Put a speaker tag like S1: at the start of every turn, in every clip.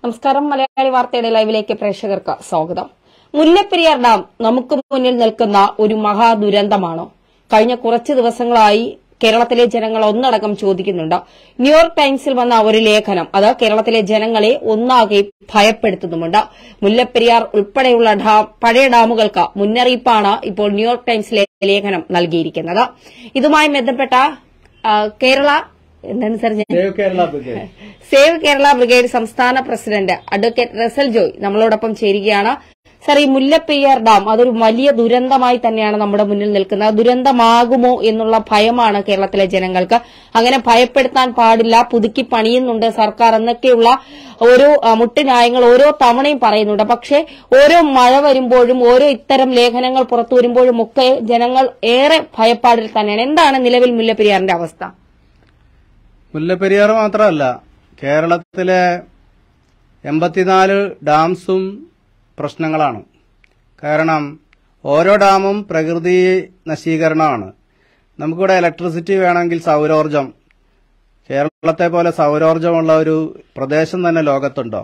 S1: നമസ്കാരം മലയാളി വാർത്തയുടെ ലൈവിലേക്ക് പ്രേക്ഷകർക്ക് സ്വാഗതം മുല്ലപ്പെരിയാർ ഡാം നമുക്ക് മുന്നിൽ നിൽക്കുന്ന ഒരു മഹാദുരന്തമാണോ കഴിഞ്ഞ കുറച്ച് ദിവസങ്ങളായി കേരളത്തിലെ ജനങ്ങൾ ഒന്നടങ്കം ചോദിക്കുന്നുണ്ട് ന്യൂയോർക്ക് ടൈംസിൽ വന്ന ഒരു ലേഖനം അത് കേരളത്തിലെ ജനങ്ങളെ ഒന്നാകെ ഭയപ്പെടുത്തുന്നുമുണ്ട് മുല്ലപ്പെരിയാർ ഉൾപ്പെടെയുള്ള ഡാം പഴയ ഡാമുകൾക്ക് മുന്നറിയിപ്പാണ് ഇപ്പോൾ ന്യൂയോർക്ക് ടൈംസിലെ ലേഖനം നൽകിയിരിക്കുന്നത് ഇതുമായി ബന്ധപ്പെട്ട ആ, കേരള എന്താണ് സാർ ഞാൻ
S2: save Kerala brigade
S1: save Kerala brigade സംസ്ഥാന പ്രസിഡന്റ് അഡ്വക്കേറ്റ് റസൽ ജോയ് നമ്മളോടൊപ്പം ചേരുകയാണ് സാർ ഈ മുല്ലപ്പെരിയാർ ഡാം അതൊരു വലിയ ദുരന്തമായി തന്നെയാണ് നമ്മുടെ മുന്നിൽ നിൽക്കുന്നത് ദുരന്തമാകുമോ എന്നുള്ള ഭയമാണ് കേരളത്തിലെ ജനങ്ങൾക്ക് അങ്ങനെ ഭയപ്പെടുത്താൻ പാടില്ല പുതുക്കി പണിയുന്നുണ്ട് സർക്കാർ എന്നൊക്കെയുള്ള ഓരോ ആ, മുട്ടുന്യായങ്ങൾ ഓരോ തവണയും പറയുന്നുണ്ട് പക്ഷേ ഓരോ മഴ വരുമ്പോഴും ഓരോ ഇത്തരം ലേഖനങ്ങൾ പുറത്തു വരുമ്പോഴും ഒക്കെ ജനങ്ങൾ ഏറെ ഭയപ്പാടിൽ തന്നെയാണ് എന്താണ് നിലവിൽ മുല്ലപ്പെരിയാറിന്റെ അവസ്ഥ
S2: മുല്ലപ്പെരിയാർ മാത്രമല്ല കേരളത്തിലെ എൺപത്തിനാല് ഡാംസും പ്രശ്നങ്ങളാണ് കാരണം ഓരോ ഡാമും പ്രകൃതി നശീകരണമാണ് നമുക്കിവിടെ ഇലക്ട്രിസിറ്റി വേണമെങ്കിൽ സൗരോർജം കേരളത്തെ പോലെ സൗരോർജമുള്ള ഒരു പ്രദേശം തന്നെ ലോകത്തുണ്ടോ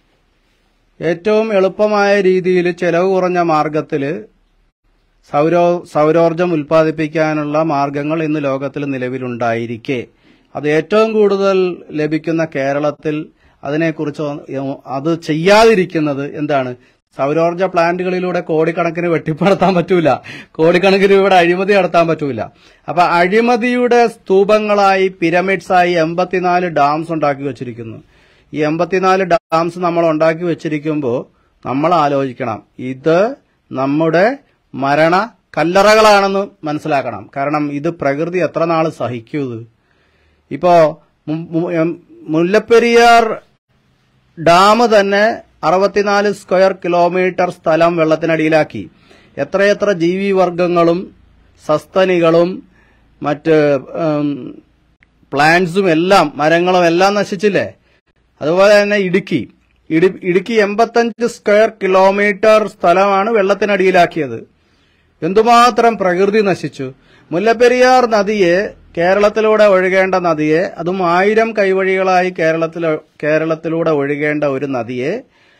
S2: ഏറ്റവും എളുപ്പമായ രീതിയിൽ ചെലവ് കുറഞ്ഞ മാർഗത്തിൽ സൗരോ സൗരോർജം ഉൽപ്പാദിപ്പിക്കാനുള്ള മാർഗങ്ങൾ ഇന്ന് ലോകത്തിൽ നിലവിലുണ്ടായിരിക്കെ അത് ഏറ്റവും കൂടുതൽ ലഭിക്കുന്ന കേരളത്തിൽ അതിനെക്കുറിച്ച് അത് ചെയ്യാതിരിക്കുന്നത് എന്താണ് സൗരോർജ പ്ലാന്റുകളിലൂടെ കോടിക്കണക്കിന് വെട്ടിപ്പടത്താൻ പറ്റൂല കോടിക്കണക്കിന് ഇവിടെ അഴിമതി നടത്താൻ പറ്റൂല അപ്പൊ അഴിമതിയുടെ സ്തൂപങ്ങളായി പിരമിഡ്സായി എൺപത്തിനാല് ഡാംസ് ഉണ്ടാക്കി വെച്ചിരിക്കുന്നു ഈ എൺപത്തിനാല് ഡാംസ് നമ്മൾ ഉണ്ടാക്കി വെച്ചിരിക്കുമ്പോൾ നമ്മൾ ആലോചിക്കണം ഇത് നമ്മുടെ മരണ കല്ലറകളാണെന്ന് മനസ്സിലാക്കണം കാരണം ഇത് പ്രകൃതി എത്ര നാൾ സഹിക്കൂ ഇത് ഇപ്പോ മു- മു- എം- മുല്ലപ്പെരിയാർ ഡാം തന്നെ അറുപത്തിനാല് സ്ക്വയർ കിലോമീറ്റർ സ്ഥലം വെള്ളത്തിനടിയിലാക്കി എത്രയെത്ര ജീവിവർഗങ്ങളും സസ്തനികളും മറ്റ് ഉം, പ്ലാന്റ്സും എല്ലാം മരങ്ങളും എല്ലാം നശിച്ചില്ലേ അതുപോലെ തന്നെ ഇടുക്കി ഇടി- ഇടുക്കി എൺപത്തഞ്ച് സ്ക്വയർ കിലോമീറ്റർ സ്ഥലമാണ് വെള്ളത്തിനടിയിലാക്കിയത് എന്തുമാത്രം പ്രകൃതി നശിച്ചു മുല്ലപ്പെരിയാർ നദിയെ കേരളത്തിലൂടെ ഒഴുകേണ്ട നദിയെ അതും ആയിരം കൈവഴികളായി കേരളത്തിൽ കേരളത്തിലൂടെ ഒഴുകേണ്ട ഒരു നദിയെ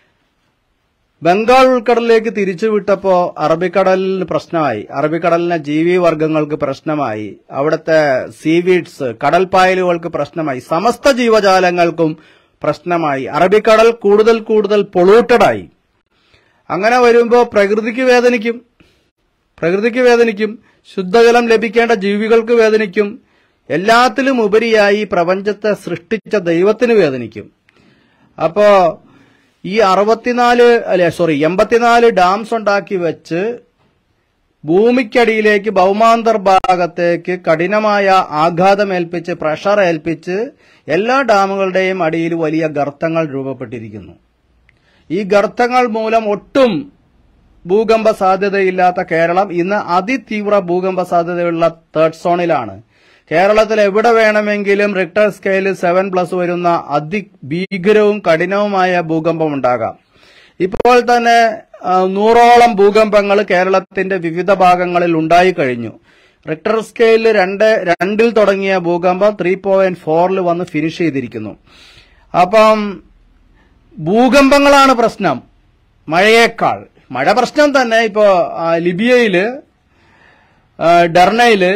S2: ബംഗാൾ ഉൾക്കടലിലേക്ക് തിരിച്ചുവിട്ടപ്പോ അറബിക്കടലിന് പ്രശ്നമായി അറബിക്കടലിലെ ജീവിവർഗങ്ങൾക്ക് പ്രശ്നമായി അവിടുത്തെ സീവീഡ്സ് കടൽപ്പായലുകൾക്ക് പ്രശ്നമായി സമസ്ത ജീവജാലങ്ങൾക്കും പ്രശ്നമായി അറബിക്കടൽ കൂടുതൽ കൂടുതൽ പൊളൂട്ടഡായി അങ്ങനെ വരുമ്പോൾ പ്രകൃതിക്ക് വേദനിക്കും പ്രകൃതിക്ക് വേദനിക്കും ശുദ്ധജലം ലഭിക്കേണ്ട ജീവികൾക്ക് വേദനിക്കും എല്ലാത്തിലും ഉപരിയായി പ്രപഞ്ചത്തെ സൃഷ്ടിച്ച ദൈവത്തിന് വേദനിക്കും അപ്പോ ഈ അറുപത്തിനാല് അല്ലെ സോറി എൺപത്തിനാല് ഡാംസ് ഉണ്ടാക്കി വെച്ച് ഭൂമിക്കടിയിലേക്ക് ഭൗമാന്തർ ഭാഗത്തേക്ക് കഠിനമായ ആഘാതമേൽപ്പിച്ച് പ്രഷർ ഏൽപ്പിച്ച് എല്ലാ ഡാമുകളുടെയും അടിയിൽ വലിയ ഗർത്തങ്ങൾ രൂപപ്പെട്ടിരിക്കുന്നു ഈ ഗർത്തങ്ങൾ മൂലം ഒട്ടും ഭൂകമ്പ സാധ്യതയില്ലാത്ത കേരളം ഇന്ന് അതിതീവ്ര ഭൂകമ്പ സാധ്യതയുള്ള തേർഡ് സോണിലാണ് കേരളത്തിൽ എവിടെ വേണമെങ്കിലും റിക്ടർ സ്കെയിലിൽ സെവൻ പ്ലസ് വരുന്ന അതിഭീകരവും കഠിനവുമായ ഭൂകമ്പം ഉണ്ടാകാം ഇപ്പോൾ തന്നെ ആ, നൂറോളം ഭൂകമ്പങ്ങൾ കേരളത്തിന്റെ വിവിധ ഭാഗങ്ങളിൽ ഉണ്ടായി കഴിഞ്ഞു റിക്ടർ സ്കെയിലിൽ രണ്ട് രണ്ടിൽ തുടങ്ങിയ ഭൂകമ്പം ത്രീ പോയിന്റ് ഫോറിൽ വന്ന് ഫിനിഷ് ചെയ്തിരിക്കുന്നു അപ്പം ഭൂകമ്പങ്ങളാണ് പ്രശ്നം മഴയേക്കാൾ മഴ പ്രശ്നം തന്നെ ഇപ്പോ ആ, ലിബിയയില് ആ, ഡെർണയില്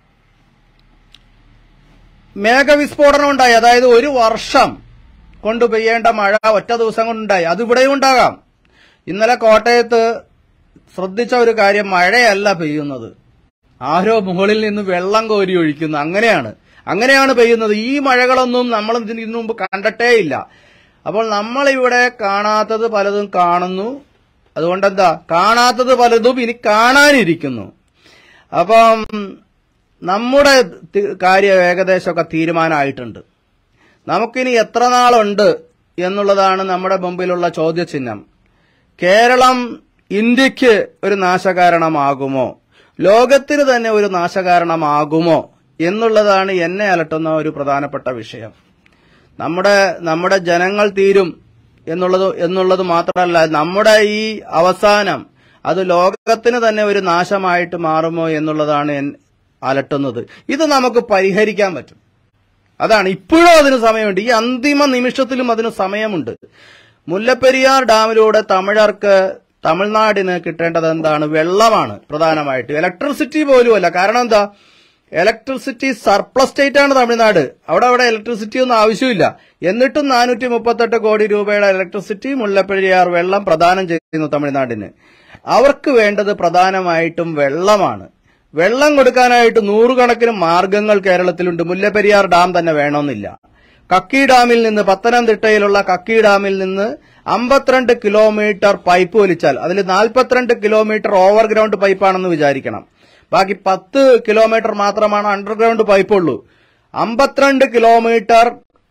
S2: മേഘവിസ്ഫോടനം ഉണ്ടായി അതായത് ഒരു വർഷം കൊണ്ട് പെയ്യേണ്ട മഴ ഒറ്റ ദിവസം കൊണ്ടുണ്ടായി അത് ഇവിടെയും ഉണ്ടാകാം ഇന്നലെ കോട്ടയത്ത് ശ്രദ്ധിച്ച ഒരു കാര്യം മഴയല്ല പെയ്യുന്നത് ആരോ മുകളിൽ നിന്ന് വെള്ളം കോരി ഒഴിക്കുന്നു അങ്ങനെയാണ് അങ്ങനെയാണ് പെയ്യുന്നത് ഈ മഴകളൊന്നും നമ്മൾ ഇതിന് ഇതിനു മുമ്പ് കണ്ടിട്ടേ ഇല്ല അപ്പോൾ നമ്മൾ ഇവിടെ കാണാത്തത് പലതും കാണുന്നു അതുകൊണ്ടെന്താ കാണാത്തത് പലതും ഇനി കാണാനിരിക്കുന്നു അപ്പം നമ്മുടെ തി- കാര്യം ഏകദേശമൊക്കെ തീരുമാനമായിട്ടുണ്ട് നമുക്കിനി എത്ര നാളുണ്ട് എന്നുള്ളതാണ് നമ്മുടെ മുമ്പിലുള്ള ചോദ്യചിഹ്നം കേരളം ഇന്ത്യക്ക് ഒരു നാശകാരണമാകുമോ ലോകത്തിന് തന്നെ ഒരു നാശകാരണമാകുമോ എന്നുള്ളതാണ് എന്നെ അലട്ടുന്ന ഒരു പ്രധാനപ്പെട്ട വിഷയം നമ്മുടെ നമ്മുടെ ജനങ്ങൾ തീരും എന്നുള്ളത് എന്നുള്ളത് മാത്രമല്ല നമ്മുടെ ഈ അവസാനം അത് ലോകത്തിന് തന്നെ ഒരു നാശമായിട്ട് മാറുമോ എന്നുള്ളതാണ് എൻ അലട്ടുന്നത് ഇത് നമുക്ക് പരിഹരിക്കാൻ പറ്റും അതാണ് ഇപ്പോഴും അതിന് സമയമുണ്ട് ഈ അന്തിമ നിമിഷത്തിലും അതിന് സമയമുണ്ട് മുല്ലപ്പെരിയാർ ഡാമിലൂടെ തമിഴർക്ക് തമിഴ്നാടിന് കിട്ടേണ്ടത് എന്താണ് വെള്ളമാണ് പ്രധാനമായിട്ട് ഇലക്ട്രിസിറ്റി പോലുമല്ല കാരണം എന്താ ഇലക്ട്രിസിറ്റി സർപ്ലസ് സ്റ്റേറ്റ് ആണ് തമിഴ്നാട് അവിടെ അവിടെ ഇലക്ട്രിസിറ്റി ഒന്നും ആവശ്യമില്ല എന്നിട്ടും നാനൂറ്റി മുപ്പത്തെട്ട് കോടി രൂപയുടെ ഇലക്ട്രിസിറ്റി മുല്ലപ്പെരിയാർ വെള്ളം പ്രദാനം ചെയ്യുന്നു തമിഴ്നാടിന് അവർക്ക് വേണ്ടത് പ്രധാനമായിട്ടും വെള്ളമാണ് വെള്ളം കൊടുക്കാനായിട്ട് നൂറുകണക്കിന് മാർഗങ്ങൾ കേരളത്തിലുണ്ട് മുല്ലപ്പെരിയാർ ഡാം തന്നെ വേണമെന്നില്ല കക്കി ഡാമിൽ നിന്ന് പത്തനംതിട്ടയിലുള്ള കക്കി ഡാമിൽ നിന്ന് അമ്പത്തിരണ്ട് കിലോമീറ്റർ പൈപ്പ് വലിച്ചാൽ അതിൽ നാൽപ്പത്തിരണ്ട് കിലോമീറ്റർ ഓവർഗ്രൗണ്ട് പൈപ്പാണെന്ന് വിചാരിക്കണം ബാക്കി പത്ത് കിലോമീറ്റർ മാത്രമാണ് അണ്ടർഗ്രൗണ്ട് പൈപ്പ് ഉള്ളൂ അമ്പത്തിരണ്ട് കിലോമീറ്റർ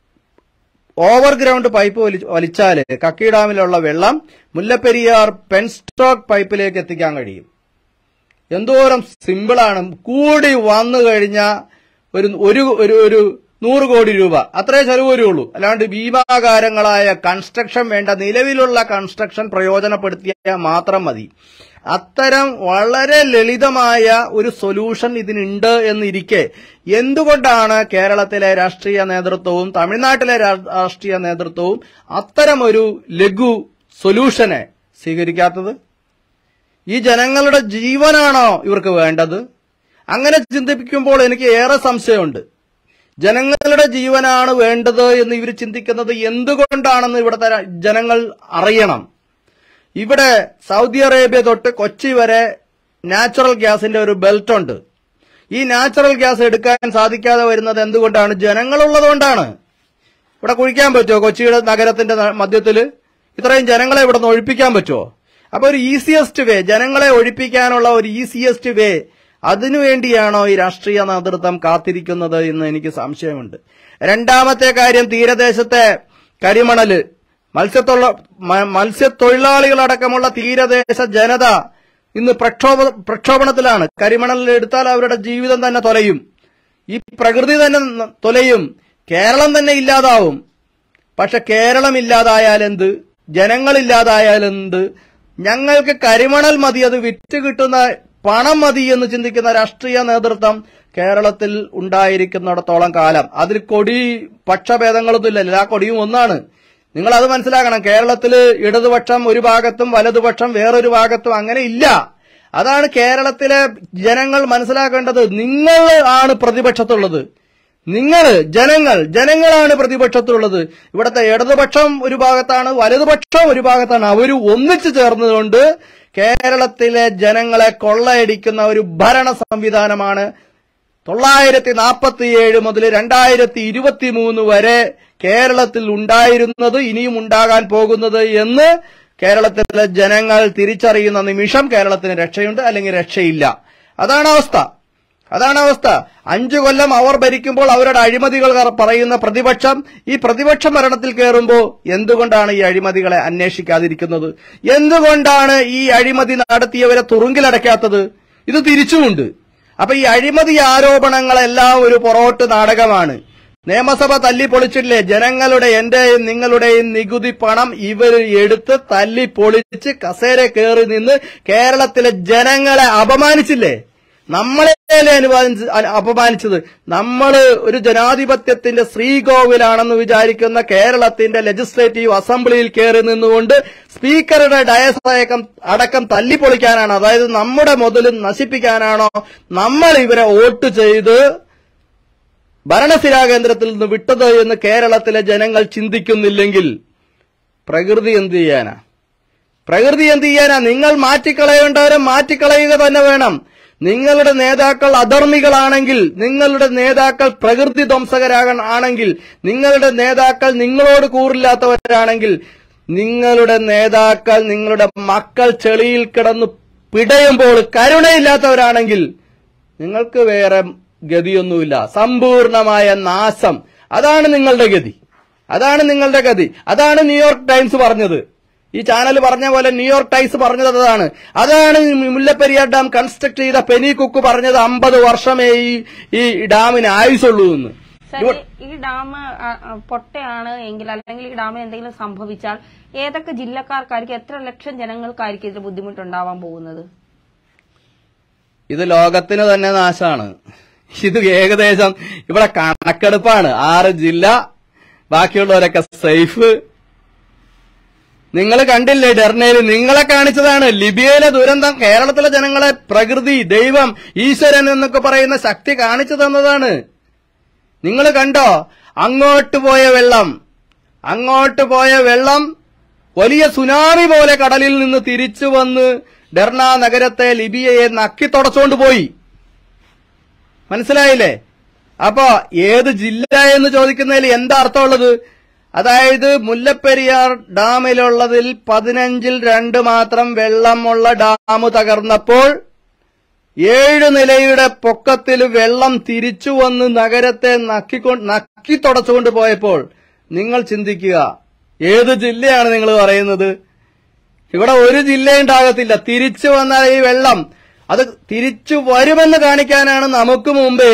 S2: ഓവർഗ്രൗണ്ട് പൈപ്പ് വലി- വലിച്ചാല് കക്കി ഡാമിലുള്ള വെള്ളം മുല്ലപ്പെരിയാർ പെൻസ്റ്റോക്ക് പൈപ്പിലേക്ക് എത്തിക്കാൻ കഴിയും എന്തോരം സിമ്പിളാണ് കൂടി വന്നു കഴിഞ്ഞ ഒരു ഒരു ഒരു ഒരു നൂറ് കോടി രൂപ അത്രേ ചെലവ് വരുള്ളൂ അല്ലാണ്ട് ഭീമാകാരങ്ങളായ കൺസ്ട്രക്ഷൻ വേണ്ട നിലവിലുള്ള കൺസ്ട്രക്ഷൻ പ്രയോജനപ്പെടുത്തിയാൽ മാത്രം മതി അത്തരം വളരെ ലളിതമായ ഒരു സൊല്യൂഷൻ ഇതിനുണ്ട് എന്നിരിക്കെ എന്തുകൊണ്ടാണ് കേരളത്തിലെ രാഷ്ട്രീയ നേതൃത്വവും തമിഴ്നാട്ടിലെ രാ- രാഷ്ട്രീയ നേതൃത്വവും അത്തരമൊരു ലഘു സൊല്യൂഷനെ സ്വീകരിക്കാത്തത് ഈ ജനങ്ങളുടെ ജീവനാണോ ഇവർക്ക് വേണ്ടത് അങ്ങനെ ചിന്തിപ്പിക്കുമ്പോൾ എനിക്ക് ഏറെ സംശയമുണ്ട് ജനങ്ങളുടെ ജീവനാണ് വേണ്ടത് എന്ന് ഇവർ ചിന്തിക്കുന്നത് എന്തുകൊണ്ടാണെന്ന് ഇവിടുത്തെ ര- ജനങ്ങൾ അറിയണം ഇവിടെ സൗദി അറേബ്യ തൊട്ട് കൊച്ചി വരെ നാച്ചുറൽ ഗ്യാസിന്റെ ഒരു ബെൽറ്റ് ഉണ്ട് ഈ നാച്ചുറൽ ഗ്യാസ് എടുക്കാൻ സാധിക്കാതെ വരുന്നത് എന്തുകൊണ്ടാണ് ജനങ്ങളുള്ളതുകൊണ്ടാണ് ഇവിടെ കുഴിക്കാൻ പറ്റുമോ കൊച്ചിയുടെ നഗരത്തിന്റെ ന- മധ്യത്തില് ഇത്രയും ജനങ്ങളെ ഇവിടെ നിന്ന് ഒഴിപ്പിക്കാൻ പറ്റുമോ അപ്പൊ ഒരു ഈസിയസ്റ്റ് വേ ജനങ്ങളെ ഒഴിപ്പിക്കാനുള്ള ഒരു ഈസിയസ്റ്റ് വേ അതിനുവേണ്ടിയാണോ ഈ രാഷ്ട്രീയ നേതൃത്വം കാത്തിരിക്കുന്നത് എന്ന് എനിക്ക് സംശയമുണ്ട് രണ്ടാമത്തെ കാര്യം തീരദേശത്തെ കരിമണല് മത്സ്യത്തൊള്ള മ- മത്സ്യത്തൊഴിലാളികളടക്കമുള്ള തീരദേശ ജനത ഇന്ന് പ്രക്ഷോഭ പ്രക്ഷോഭണത്തിലാണ് കരിമണലിൽ എടുത്താൽ അവരുടെ ജീവിതം തന്നെ തൊലയും ഈ പ്രകൃതി തന്നെ ന- തൊലയും കേരളം തന്നെ ഇല്ലാതാവും പക്ഷെ കേരളം ഇല്ലാതായാൽ എന്ത് ജനങ്ങളില്ലാതായാൽ എന്ത് ഞങ്ങൾക്ക് കരിമണൽ മതി അത് വിറ്റ് കിട്ടുന്ന പണം മതി എന്ന് ചിന്തിക്കുന്ന രാഷ്ട്രീയ നേതൃത്വം കേരളത്തിൽ ഉണ്ടായിരിക്കുന്നിടത്തോളം കാലം അതിൽ കൊടി പക്ഷഭേദങ്ങളൊന്നുമില്ല എല്ലാ കൊടിയും ഒന്നാണ് നിങ്ങൾ അത് മനസ്സിലാക്കണം കേരളത്തില് ഇടതുപക്ഷം ഒരു ഭാഗത്തും വലതുപക്ഷം വേറൊരു ഭാഗത്തും അങ്ങനെ ഇല്ല അതാണ് കേരളത്തിലെ ജനങ്ങൾ മനസ്സിലാക്കേണ്ടത് നിങ്ങൾ ആണ് പ്രതിപക്ഷത്തുള്ളത് നിങ്ങൾ ജനങ്ങൾ ജനങ്ങളാണ് പ്രതിപക്ഷത്തുള്ളത് ഇവിടുത്തെ ഇടതുപക്ഷം ഒരു ഭാഗത്താണ് വലതുപക്ഷം ഒരു ഭാഗത്താണ് അവർ ഒന്നിച്ചു ചേർന്നുകൊണ്ട് കേരളത്തിലെ ജനങ്ങളെ കൊള്ളയടിക്കുന്ന ഒരു ഭരണ സംവിധാനമാണ് തൊള്ളായിരത്തി നാൽപ്പത്തിയേഴ് മുതൽ രണ്ടായിരത്തി ഇരുപത്തി മൂന്ന് വരെ കേരളത്തിൽ ഉണ്ടായിരുന്നത് ഇനിയും ഉണ്ടാകാൻ പോകുന്നത് എന്ന് കേരളത്തിലെ ജനങ്ങൾ തിരിച്ചറിയുന്ന നിമിഷം കേരളത്തിന് രക്ഷയുണ്ട് അല്ലെങ്കിൽ രക്ഷയില്ല അതാണ് അവസ്ഥ അതാണ് അവസ്ഥ അഞ്ചു കൊല്ലം അവർ ഭരിക്കുമ്പോൾ അവരുടെ അഴിമതികൾ കറ- പറയുന്ന പ്രതിപക്ഷം ഈ പ്രതിപക്ഷം ഭരണത്തിൽ കയറുമ്പോൾ എന്തുകൊണ്ടാണ് ഈ അഴിമതികളെ അന്വേഷിക്കാതിരിക്കുന്നത് എന്തുകൊണ്ടാണ് ഈ അഴിമതി നടത്തിയവരെ തുറുങ്കിലടയ്ക്കാത്തത് ഇത് തിരിച്ചുമുണ്ട് അപ്പൊ ഈ അഴിമതി ആരോപണങ്ങളെല്ലാം ഒരു പൊറോട്ട് നാടകമാണ് നിയമസഭ തല്ലി പൊളിച്ചിട്ടില്ലേ ജനങ്ങളുടെ എന്റെയും നിങ്ങളുടെയും നികുതി പണം ഇവർ എടുത്ത് തല്ലി പൊളിച്ച് കസേര കയറി നിന്ന് കേരളത്തിലെ ജനങ്ങളെ അപമാനിച്ചില്ലേ നമ്മളെയല്ലേ അനുവാദിച്ച് അ- അപമാനിച്ചത് നമ്മള് ഒരു ജനാധിപത്യത്തിന്റെ ശ്രീകോവിലാണെന്ന് വിചാരിക്കുന്ന കേരളത്തിന്റെ ലെജിസ്ലേറ്റീവ് അസംബ്ലിയിൽ കയറി നിന്നുകൊണ്ട് സ്പീക്കറുടെ ഡയസ് അടക്കം അടക്കം തല്ലിപ്പൊളിക്കാനാണ് അതായത് നമ്മുടെ മുതൽ നശിപ്പിക്കാനാണോ നമ്മൾ ഇവരെ വോട്ട് ചെയ്ത് ഭരണസിരാ കേന്ദ്രത്തിൽ നിന്ന് വിട്ടത് എന്ന് കേരളത്തിലെ ജനങ്ങൾ ചിന്തിക്കുന്നില്ലെങ്കിൽ പ്രകൃതി എന്ത് ചെയ്യാനാ പ്രകൃതി എന്ത് ചെയ്യാനാ നിങ്ങൾ മാറ്റിക്കളയേണ്ടവരെ മാറ്റിക്കളയുക തന്നെ വേണം നിങ്ങളുടെ നേതാക്കൾ അധർമ്മികളാണെങ്കിൽ നിങ്ങളുടെ നേതാക്കൾ പ്രകൃതി ധ്വംസകരാകാൻ ആണെങ്കിൽ നിങ്ങളുടെ നേതാക്കൾ നിങ്ങളോട് കൂറില്ലാത്തവരാണെങ്കിൽ നിങ്ങളുടെ നേതാക്കൾ നിങ്ങളുടെ മക്കൾ ചെളിയിൽ കിടന്ന് പിടയുമ്പോൾ കരുണയില്ലാത്തവരാണെങ്കിൽ നിങ്ങൾക്ക് വേറെ ഗതിയൊന്നുമില്ല സമ്പൂർണമായ നാശം അതാണ് നിങ്ങളുടെ ഗതി അതാണ് നിങ്ങളുടെ ഗതി അതാണ് ന്യൂയോർക്ക് ടൈംസ് പറഞ്ഞത് ഈ ചാനൽ പറഞ്ഞ പോലെ ന്യൂയോർക്ക് ടൈംസ് പറഞ്ഞത് അതാണ് അതാണ് ഈ മുല്ലപ്പെരിയാർ ഡാം കൺസ്ട്രക്ട് ചെയ്ത പെനി കുക്ക് പറഞ്ഞത് അമ്പത് വർഷമേ ഈ ഈ ഡാമിന് ആയുസുള്ളൂ എന്ന്
S1: സർ, ഈ- ഈ ഡാം ആ, ആ, പൊട്ടയാണ് എങ്കിൽ അല്ലെങ്കിൽ ഈ ഡാമിന് എന്തെങ്കിലും സംഭവിച്ചാൽ ഏതൊക്കെ ജില്ലക്കാർക്കായിരിക്കും എത്ര ലക്ഷം ജനങ്ങൾക്കായിരിക്കും ഇതിൽ ബുദ്ധിമുട്ടുണ്ടാവാൻ പോകുന്നത്
S2: ഇത് ലോകത്തിന് തന്നെ നാശാണ് ഇത് ഏകദേശം ഇവിടെ കണക്കെടുപ്പാണ് ആറ് ജില്ല ബാക്കിയുള്ളവരൊക്കെ സേഫ് നിങ്ങൾ കണ്ടില്ലേ ഡെർണയിൽ നിങ്ങളെ കാണിച്ചതാണ് ലിബിയയിലെ ദുരന്തം കേരളത്തിലെ ജനങ്ങളെ പ്രകൃതി ദൈവം ഈശ്വരൻ എന്നൊക്കെ പറയുന്ന ശക്തി കാണിച്ചു തന്നതാണ് നിങ്ങൾ കണ്ടോ അങ്ങോട്ട് പോയ വെള്ളം അങ്ങോട്ട് പോയ വെള്ളം വലിയ സുനാമി പോലെ കടലിൽ നിന്ന് തിരിച്ചു വന്ന് ഡെർണ നഗരത്തെ ലിബിയയെ നക്കി തുടച്ചുകൊണ്ട് പോയി മനസ്സിലായില്ലേ അപ്പോ ഏത് ജില്ല എന്ന് ചോദിക്കുന്നതിൽ എന്താ അർത്ഥമുള്ളത് അതായത് മുല്ലപ്പെരിയാർ ഡാമിലുള്ളതിൽ പതിനഞ്ചിൽ രണ്ട് മാത്രം വെള്ളമുള്ള ഡാം തകർന്നപ്പോൾ ഏഴ് നിലയുടെ പൊക്കത്തിൽ വെള്ളം തിരിച്ചു വന്ന് നഗരത്തെ നക്കിക്കൊണ്ട് നക്കി തുടച്ചുകൊണ്ട് പോയപ്പോൾ നിങ്ങൾ ചിന്തിക്കുക ഏത് ജില്ലയാണ് നിങ്ങൾ പറയുന്നത് ഇവിടെ ഒരു ജില്ല ഉണ്ടാകത്തില്ല തിരിച്ചു വന്ന ഈ വെള്ളം അത് തിരിച്ചു വരുമെന്ന് കാണിക്കാനാണ് നമുക്ക് മുമ്പേ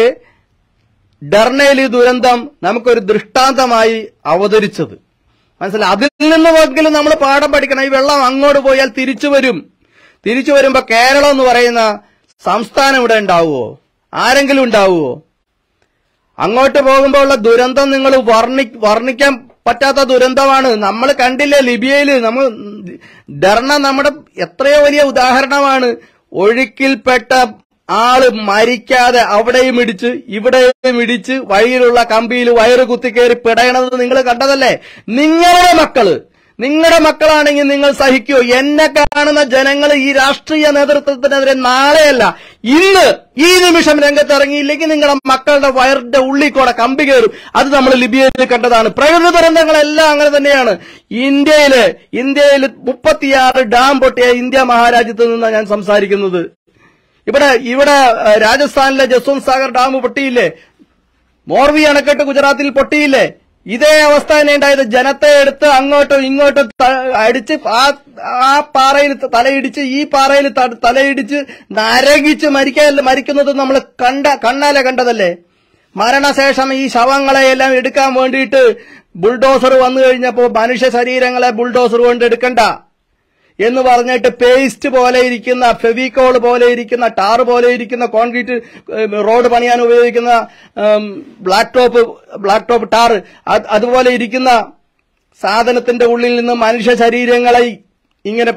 S2: ഡർണയിൽ ഈ ദുരന്തം നമുക്കൊരു ദൃഷ്ടാന്തമായി അവതരിച്ചത് മനസ്സിലായി അതിൽ നിന്നുമെങ്കിലും നമ്മൾ പാഠം പഠിക്കണം ഈ വെള്ളം അങ്ങോട്ട് പോയാൽ തിരിച്ചു വരും തിരിച്ചു വരുമ്പോ കേരളം എന്ന് പറയുന്ന സംസ്ഥാനം ഇവിടെ ഉണ്ടാവുമോ ആരെങ്കിലും ഉണ്ടാവുമോ അങ്ങോട്ട് പോകുമ്പോൾ ഉള്ള ദുരന്തം നിങ്ങൾ വർണ്ണി വർണ്ണിക്കാൻ പറ്റാത്ത ദുരന്തമാണ് നമ്മൾ കണ്ടില്ലേ ലിബിയയില് നമ്മൾ ഡർണ നമ്മുടെ എത്രയോ വലിയ ഉദാഹരണമാണ് ഒഴുക്കിൽപ്പെട്ട ആള് മരിക്കാതെ അവിടെയും ഇടിച്ച് ഇവിടെയും ഇടിച്ച് വഴിയിലുള്ള കമ്പിയിൽ വയറ് കുത്തിക്കേറി പിടയണത് നിങ്ങൾ കണ്ടതല്ലേ നിങ്ങളുടെ മക്കള് നിങ്ങളുടെ മക്കളാണെങ്കിൽ നിങ്ങൾ സഹിക്കോ എന്നെ കാണുന്ന ജനങ്ങൾ ഈ രാഷ്ട്രീയ നേതൃത്വത്തിനെതിരെ നാളെയല്ല ഇന്ന് ഈ നിമിഷം രംഗത്തിറങ്ങിയില്ലെങ്കിൽ നിങ്ങളുടെ മക്കളുടെ വയറിന്റെ ഉള്ളിൽ കൂടെ കമ്പി കയറും അത് നമ്മൾ ലിബിയയിൽ കണ്ടതാണ് പ്രകൃതി ദുരന്തങ്ങളെല്ലാം അങ്ങനെ തന്നെയാണ് ഇന്ത്യയില് ഇന്ത്യയിൽ മുപ്പത്തിയാറ് ഡാം പൊട്ടിയ ഇന്ത്യ മഹാരാജ്യത്ത് നിന്നാണ് ഞാൻ സംസാരിക്കുന്നത് ഇവിടെ ഇവിടെ ഏഹ്, രാജസ്ഥാനിലെ ജസ്വന്ത് സാഗർ ഡാം പൊട്ടിയില്ലേ മോർവി അണക്കെട്ട് ഗുജറാത്തിൽ പൊട്ടിയില്ലേ ഇതേ അവസ്ഥ തന്നെ ഉണ്ടായത് ജനത്തെ എടുത്ത് അങ്ങോട്ടും ഇങ്ങോട്ടും ത- അടിച്ച് ആ ആ പാറയിൽ ത- തലയിടിച്ച് ഈ പാറയിൽ ത- തലയിടിച്ച് നരകിച്ച് മരിക്കാൻ മരിക്കുന്നത് നമ്മൾ കണ്ട കണ്ണാലെ കണ്ടതല്ലേ മരണശേഷം ഈ ശവങ്ങളെയെല്ലാം എടുക്കാൻ വേണ്ടിയിട്ട് ബുൾഡോസർ വന്നു കഴിഞ്ഞപ്പോ മനുഷ്യ ശരീരങ്ങളെ ബുൾഡോസർ കൊണ്ട് എടുക്കണ്ട എന്ന് പറഞ്ഞിട്ട് പേസ്റ്റ് പോലെ ഇരിക്കുന്ന ഫെവിക്കോൾ പോലെ ഇരിക്കുന്ന ടാർ പോലെ ഇരിക്കുന്ന കോൺക്രീറ്റ് ഏം, റോഡ് പണിയാൻ ഉപയോഗിക്കുന്ന ഏം, black top black top tar അത് അതുപോലെ ഇരിക്കുന്ന സാധനത്തിന്റെ ഉള്ളിൽ നിന്ന് മനുഷ്യ ശരീരങ്ങളെ ഇങ്ങനെ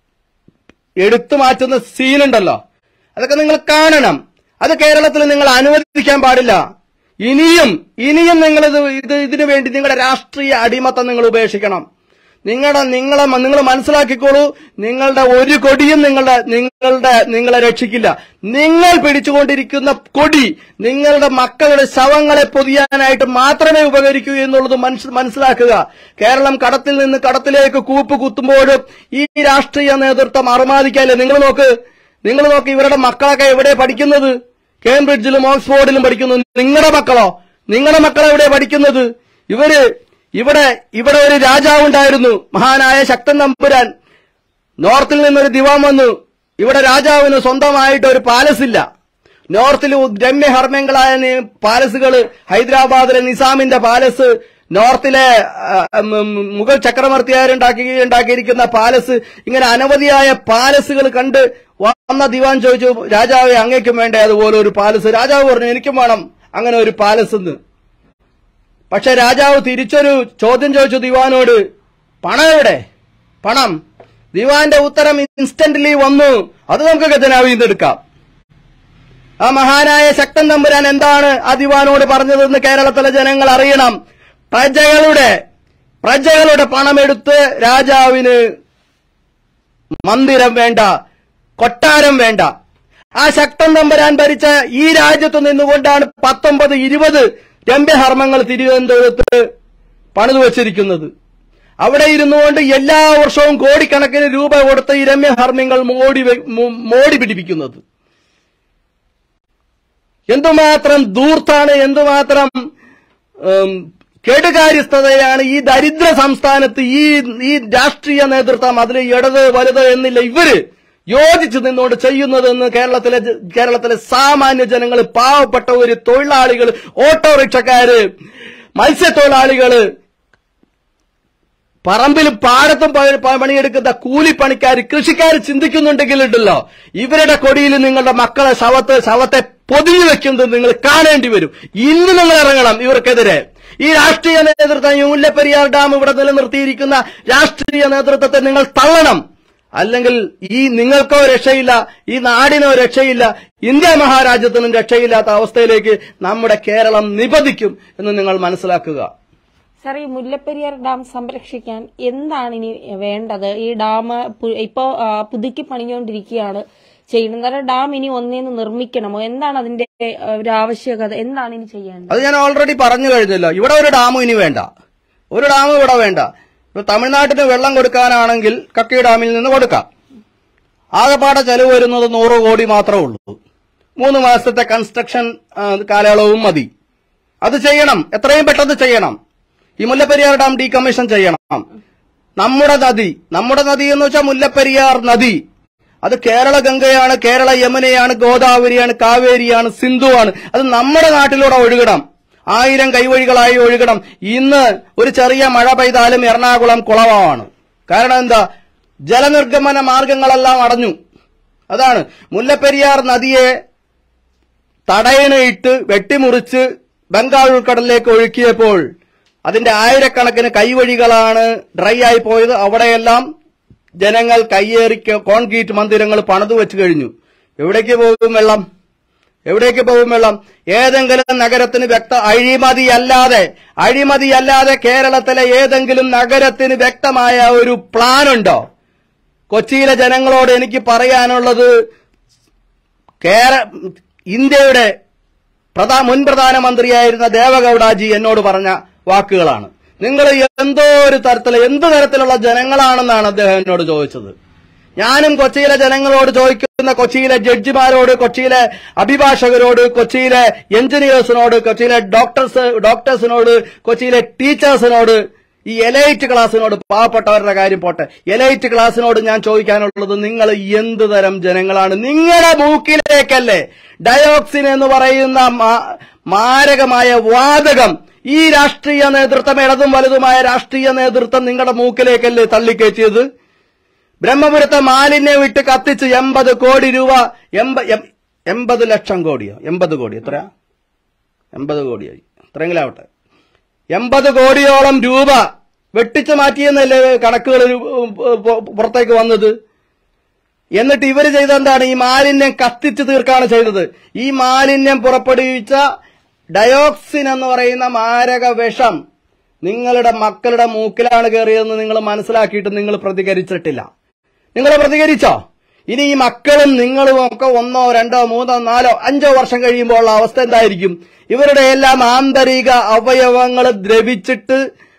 S2: എടുത്തു മാറ്റുന്ന സീനുണ്ടല്ലോ അതൊക്കെ നിങ്ങൾ കാണണം അത് കേരളത്തിൽ നിങ്ങൾ അനുവദിക്കാൻ പാടില്ല ഇനിയും ഇനിയും നിങ്ങൾ ഇത് ഇത് ഇതിനു വേണ്ടി നിങ്ങളുടെ രാഷ്ട്രീയ അടിമത്തം നിങ്ങൾ ഉപേക്ഷിക്കണം നിങ്ങളുടെ നിങ്ങളെ നിങ്ങൾ മനസ്സിലാക്കിക്കോളൂ നിങ്ങളുടെ ഒരു കൊടിയും നിങ്ങളുടെ നിങ്ങളുടെ നിങ്ങളെ രക്ഷിക്കില്ല നിങ്ങൾ പിടിച്ചുകൊണ്ടിരിക്കുന്ന കൊടി നിങ്ങളുടെ മക്കളുടെ ശവങ്ങളെ പൊതിയാനായിട്ട് മാത്രമേ ഉപകരിക്കൂ എന്നുള്ളത് മനസ്സ് മനസ്സിലാക്കുക കേരളം കടത്തിൽ നിന്ന് കടത്തിലേക്ക് കൂപ്പ് കുത്തുമ്പോഴും ഈ രാഷ്ട്രീയ നേതൃത്വം അറുമാദിക്കാല്ലേ നിങ്ങൾ നോക്ക് നിങ്ങൾ നോക്ക് ഇവരുടെ മക്കളൊക്കെ എവിടെ പഠിക്കുന്നത് കേംബ്രിഡ്ജിലും ഓക്സ്ഫോർഡിലും പഠിക്കുന്നു നിങ്ങളുടെ മക്കളോ നിങ്ങളുടെ മക്കൾ എവിടെ പഠിക്കുന്നത് ഇവര് ഇവിടെ ഇവിടെ ഒരു രാജാവ് ഉണ്ടായിരുന്നു മഹാനായ ശക്തൻ നമ്പുരാൻ നോർത്തിൽ നിന്നൊരു ദിവാൻ വന്നു ഇവിടെ രാജാവിന് സ്വന്തമായിട്ട് ഒരു പാലസ് ഇല്ല നോർത്തിൽ രമ്യഹർമ്മ്യങ്ങളായ നി- പാലസുകൾ ഹൈദരാബാദിലെ നിസാമിന്റെ പാലസ് നോർത്തിലെ ആ, ഉം, ഉം, മുഗൾ ചക്രവർത്തിയാരുണ്ടാക്കി ഉണ്ടാക്കിയിരിക്കുന്ന പാലസ് ഇങ്ങനെ അനവധിയായ പാലസുകൾ കണ്ട് വന്ന ദിവാൻ ചോദിച്ചു രാജാവെ അങ്ങേക്കും വേണ്ടേ അതുപോലെ ഒരു പാലസ് രാജാവ് പറഞ്ഞു എനിക്കും വേണം അങ്ങനെ ഒരു പാലസ് എന്ന് പക്ഷെ രാജാവ് തിരിച്ചൊരു ചോദ്യം ചോദിച്ചു ദിവാനോട് പണം എവിടെ പണം ദിവാന്റെ ഉത്തരം ഇൻസ്റ്റന്റ്ലി വന്നു അത് നമുക്ക് ഖജനാവിൽ നിന്ന് എടുക്കാം ആ മഹാനായ ശക്തൻ തമ്പുരാൻ എന്താണ് ആ ദിവാനോട് പറഞ്ഞതെന്ന് കേരളത്തിലെ ജനങ്ങൾ അറിയണം പ്രജകളുടെ പ്രജകളുടെ പണമെടുത്ത് രാജാവിന് മന്ദിരം വേണ്ട കൊട്ടാരം വേണ്ട ആ ശക്തൻ തമ്പുരാൻ ഭരിച്ച ഈ രാജ്യത്ത് നിന്നുകൊണ്ടാണ് പത്തൊമ്പത് ഇരുപത് രമ്യഹർമ്മങ്ങൾ തിരുവനന്തപുരത്ത് പണിതു വച്ചിരിക്കുന്നത് അവിടെ ഇരുന്നുകൊണ്ട് എല്ലാ വർഷവും കോടിക്കണക്കിന് രൂപ കൊടുത്ത് ഈ രമ്യഹർമ്മ്യങ്ങൾ മോടി വെ- മോ- മോടി പിടിപ്പിക്കുന്നത് എന്തുമാത്രം ദൂർത്താണ് എന്തുമാത്രം ഉം, കെടുകാര്യസ്ഥതയാണ് ഈ ദരിദ്ര സംസ്ഥാനത്ത് ഈ ഈ രാഷ്ട്രീയ നേതൃത്വം അതിൽ ഇടത് വലുത് എന്നില്ല ഇവര് യോജിച്ച് നിന്നോട് ചെയ്യുന്നതെന്ന് കേരളത്തിലെ ജ- കേരളത്തിലെ സാമാന്യ ജനങ്ങൾ പാവപ്പെട്ട ഒരു തൊഴിലാളികൾ ഓട്ടോറിക്ഷക്കാര് മത്സ്യത്തൊഴിലാളികള് പറമ്പിലും പാടത്തും പ- പ- പണിയെടുക്കുന്ന കൂലിപ്പണിക്കാർ കൃഷിക്കാർ ചിന്തിക്കുന്നുണ്ടെങ്കിലുണ്ടല്ലോ ഇവരുടെ കൊടിയിൽ നിങ്ങളുടെ മക്കളെ ശവത്തെ ശവത്തെ പൊതിഞ്ഞു വെക്കുന്നത് നിങ്ങൾ കാണേണ്ടി വരും ഇന്ന് നിങ്ങൾ ഇറങ്ങണം ഇവർക്കെതിരെ ഈ രാഷ്ട്രീയ നേതൃത്വം ഈ മുല്ലപ്പെരിയാർ ഡാം ഇവിടെ നിലനിർത്തിയിരിക്കുന്ന രാഷ്ട്രീയ നേതൃത്വത്തെ നിങ്ങൾ തള്ളണം അല്ലെങ്കിൽ ഈ നിങ്ങൾക്കോ രക്ഷയില്ല ഈ നാടിനോ രക്ഷയില്ല ഇന്ത്യ മഹാരാജ്യത്തിനും രക്ഷയില്ലാത്ത അവസ്ഥയിലേക്ക് നമ്മുടെ കേരളം നിപതിക്കും എന്ന് നിങ്ങൾ മനസ്സിലാക്കുക
S1: സാർ ഈ മുല്ലപ്പെരിയാർ ഡാം സംരക്ഷിക്കാൻ എന്താണ് ഇനി വേണ്ടത് ഈ ഡാം പു- ഇപ്പോ ആ, പുതുക്കി പണിഞ്ഞുകൊണ്ടിരിക്കുകയാണ് ചെയ്യുന്നത് കാരണം ഡാം ഇനി ഒന്നേന്ന് നിർമ്മിക്കണമോ എന്താണ് അതിന്റെ ആ, ഒരു ആവശ്യകത എന്താണ് ഇനി ചെയ്യേണ്ടത്
S2: അത് ഞാൻ ഓൾറെഡി പറഞ്ഞു കഴിഞ്ഞല്ലോ ഇവിടെ ഒരു ഡാം ഇനി വേണ്ട ഒരു ഡാം ഇവിടെ വേണ്ട ഇപ്പൊ തമിഴ്നാട്ടിന് വെള്ളം കൊടുക്കാനാണെങ്കിൽ കക്കി ഡാമിൽ നിന്ന് കൊടുക്കാം ആകെപ്പാടെ ചെലവ് വരുന്നത് നൂറ് കോടി മാത്രമേ ഉള്ളൂ മൂന്ന് മാസത്തെ കൺസ്ട്രക്ഷൻ ആ, കാലയളവും മതി അത് ചെയ്യണം എത്രയും പെട്ടെന്ന് ചെയ്യണം ഈ മുല്ലപ്പെരിയാർ ഡാം ഡീകമ്മീഷൻ ചെയ്യണം നമ്മുടെ നദി നമ്മുടെ നദി എന്ന് വെച്ചാൽ മുല്ലപ്പെരിയാർ നദി അത് കേരള ഗംഗയാണ് കേരള യമുനയാണ് ഗോദാവരിയാണ് കാവേരിയാണ് സിന്ധുവാണ് അത് നമ്മുടെ നാട്ടിലൂടെ ഒഴുകണം ആയിരം കൈവഴികളായി ഒഴുകണം ഇന്ന് ഒരു ചെറിയ മഴ പെയ്താലും എറണാകുളം കുളമാണ് കാരണം എന്താ ജലനിർഗമന മാർഗങ്ങളെല്ലാം അടഞ്ഞു അതാണ് മുല്ലപ്പെരിയാർ നദിയെ തടയണയിട്ട് വെട്ടിമുറിച്ച് ബംഗാൾ ഉൾക്കടലിലേക്ക് ഒഴുക്കിയപ്പോൾ അതിന്റെ ആയിരക്കണക്കിന് കൈവഴികളാണ് ഡ്രൈ ആയി പോയത് അവിടെയെല്ലാം ജനങ്ങൾ കയ്യേറി കോൺക്രീറ്റ് മന്ദിരങ്ങൾ പണിതു വെച്ച് കഴിഞ്ഞു എവിടേക്ക് പോകും വെള്ളം എവിടേക്ക് പോകും വെള്ളം ഏതെങ്കിലും നഗരത്തിന് വ്യക്ത അഴിമതിയല്ലാതെ അഴിമതിയല്ലാതെ കേരളത്തിലെ ഏതെങ്കിലും നഗരത്തിന് വ്യക്തമായ ഒരു പ്ലാൻ ഉണ്ടോ കൊച്ചിയിലെ ജനങ്ങളോട് എനിക്ക് പറയാനുള്ളത് കേര ഇന്ത്യയുടെ പ്രധാ മുൻ പ്രധാനമന്ത്രിയായിരുന്ന ദേവഗൌഡാജി എന്നോട് പറഞ്ഞ വാക്കുകളാണ് നിങ്ങൾ എന്തോ ഒരു തരത്തില് എന്ത് തരത്തിലുള്ള ജനങ്ങളാണെന്നാണ് അദ്ദേഹം എന്നോട് ചോദിച്ചത് ഞാനും കൊച്ചിയിലെ ജനങ്ങളോട് ചോദിക്കുന്ന കൊച്ചിയിലെ ജഡ്ജിമാരോട് കൊച്ചിയിലെ അഭിഭാഷകരോട് കൊച്ചിയിലെ എഞ്ചിനീയേഴ്സിനോട് കൊച്ചിയിലെ ഡോക്ടേഴ്സ് ഡോക്ടേഴ്സിനോട് കൊച്ചിയിലെ ടീച്ചേഴ്സിനോട് ഈ എലൈറ്റ് ക്ലാസ്സിനോട് പാവപ്പെട്ടവരുടെ കാര്യം പോട്ടെ എലൈറ്റ് ക്ലാസ്സിനോട് ഞാൻ ചോദിക്കാനുള്ളത് നിങ്ങൾ എന്ത് തരം ജനങ്ങളാണ് നിങ്ങളുടെ മൂക്കിലേക്കല്ലേ ഡയോക്സിൻ എന്ന് പറയുന്ന മാ- മാരകമായ വാതകം ഈ രാഷ്ട്രീയ നേതൃത്വം ഇടതും വലുതുമായ രാഷ്ട്രീയ നേതൃത്വം നിങ്ങളുടെ മൂക്കിലേക്കല്ലേ തള്ളിക്കയറ്റിയത് ബ്രഹ്മപുരത്തെ മാലിന്യം വിട്ട് കത്തിച്ച് എൺപത് കോടി രൂപ എൺപ- എം- എൺപത് ലക്ഷം കോടിയോ എൺപത് കോടി എത്രയാ എൺപത് കോടിയായി എത്രയെങ്കിലും ആവട്ടെ എൺപത് കോടിയോളം രൂപ വെട്ടിച്ചു മാറ്റിയെന്നല്ലേ കണക്കുകൾ പുറത്തേക്ക് വന്നത് എന്നിട്ട് ഇവര് ചെയ്ത എന്താണ് ഈ മാലിന്യം കത്തിച്ചു തീർക്കാണ് ചെയ്തത് ഈ മാലിന്യം പുറപ്പെടുവിച്ച ഡയോക്സിൻ എന്ന് പറയുന്ന മാരക വിഷം നിങ്ങളുടെ മക്കളുടെ മൂക്കിലാണ് കയറിയതെന്ന് നിങ്ങൾ മനസ്സിലാക്കിയിട്ട് നിങ്ങൾ പ്രതികരിച്ചിട്ടില്ല നിങ്ങൾ പ്രതികരിച്ചോ ഇനി ഈ മക്കളും നിങ്ങളും ഒക്കെ ഒന്നോ രണ്ടോ മൂന്നോ നാലോ അഞ്ചോ വർഷം കഴിയുമ്പോൾ ഉള്ള അവസ്ഥ എന്തായിരിക്കും ഇവരുടെ എല്ലാം ആന്തരിക അവയവങ്ങൾ ദ്രവിച്ചിട്ട്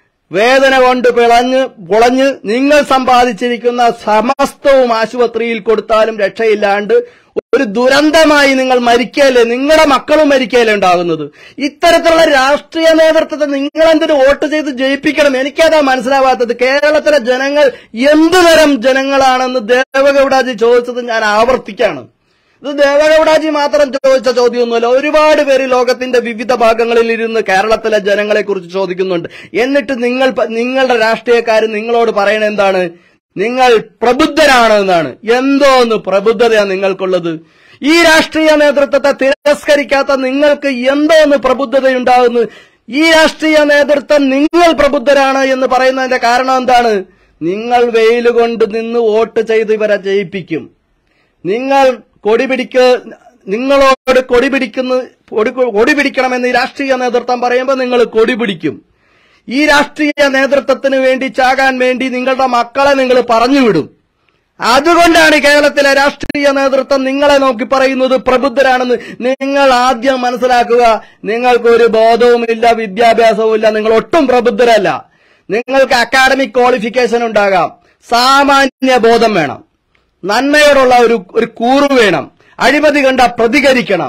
S2: വേദന കൊണ്ട് പിളഞ്ഞ് പൊളഞ്ഞ് നിങ്ങൾ സമ്പാദിച്ചിരിക്കുന്ന സമസ്തവും ആശുപത്രിയിൽ കൊടുത്താലും രക്ഷയില്ലാണ്ട് ഒരു ദുരന്തമായി നിങ്ങൾ മരിക്കല്ലേ നിങ്ങളുടെ മക്കളും മരിക്കല്ലേ ഉണ്ടാകുന്നത് ഇത്തരത്തിലുള്ള രാഷ്ട്രീയ നേതൃത്വത്തെ നിങ്ങൾ എന്തിനു വോട്ട് ചെയ്ത് ജയിപ്പിക്കണം എനിക്കതാ മനസ്സിലാവാത്തത് കേരളത്തിലെ ജനങ്ങൾ എന്തു തരം ജനങ്ങളാണെന്ന് ദേവഗൌഡാജി ചോദിച്ചത് ഞാൻ ആവർത്തിക്കാണ് ഇത് ദേവഗൌഡാജി മാത്രം ചോദിച്ച ചോദ്യമൊന്നുമല്ല ഒരുപാട് പേര് ലോകത്തിന്റെ വിവിധ ഭാഗങ്ങളിൽ ഇരുന്ന് കേരളത്തിലെ ജനങ്ങളെ കുറിച്ച് ചോദിക്കുന്നുണ്ട് എന്നിട്ട് നിങ്ങൾ പ- നിങ്ങളുടെ രാഷ്ട്രീയക്കാർ നിങ്ങളോട് പറയണ എന്താണ് നിങ്ങൾ പ്രബുദ്ധരാണ് എന്നാണ് എന്തോന്ന് പ്രബുദ്ധതയാണ് നിങ്ങൾക്കുള്ളത് ഈ രാഷ്ട്രീയ നേതൃത്വത്തെ തിരസ്കരിക്കാത്ത നിങ്ങൾക്ക് എന്തോന്ന് പ്രബുദ്ധതയുണ്ടാകുന്നു ഈ രാഷ്ട്രീയ നേതൃത്വം നിങ്ങൾ പ്രബുദ്ധരാണ് എന്ന് പറയുന്നതിന്റെ കാരണം എന്താണ് നിങ്ങൾ വെയിൽ കൊണ്ട് നിന്ന് വോട്ട് ചെയ്ത് ഇവരെ ജയിപ്പിക്കും നിങ്ങൾ കൊടി പിടിക്ക നിങ്ങളോട് കൊടി പിടിക്കുന്ന കൊടി കൊടി പിടിക്കണമെന്ന് ഈ രാഷ്ട്രീയ നേതൃത്വം പറയുമ്പോൾ നിങ്ങൾ കൊടി പിടിക്കും ഈ രാഷ്ട്രീയ നേതൃത്വത്തിന് വേണ്ടി ചാകാൻ വേണ്ടി നിങ്ങളുടെ മക്കളെ നിങ്ങൾ പറഞ്ഞുവിടും അതുകൊണ്ടാണ് കേരളത്തിലെ രാഷ്ട്രീയ നേതൃത്വം നിങ്ങളെ നോക്കി പറയുന്നത് പ്രബുദ്ധരാണെന്ന് നിങ്ങൾ ആദ്യം മനസ്സിലാക്കുക നിങ്ങൾക്ക് ഒരു ബോധവുമില്ല വിദ്യാഭ്യാസവുമില്ല നിങ്ങൾ ഒട്ടും പ്രബുദ്ധരല്ല നിങ്ങൾക്ക് അക്കാഡമിക് ക്വാളിഫിക്കേഷൻ ഉണ്ടാകാം സാമാന്യ ബോധം വേണം നന്മയോടുള്ള ഒരു ഒരു കൂറ് വേണം അഴിമതി കണ്ട പ്രതികരിക്കണം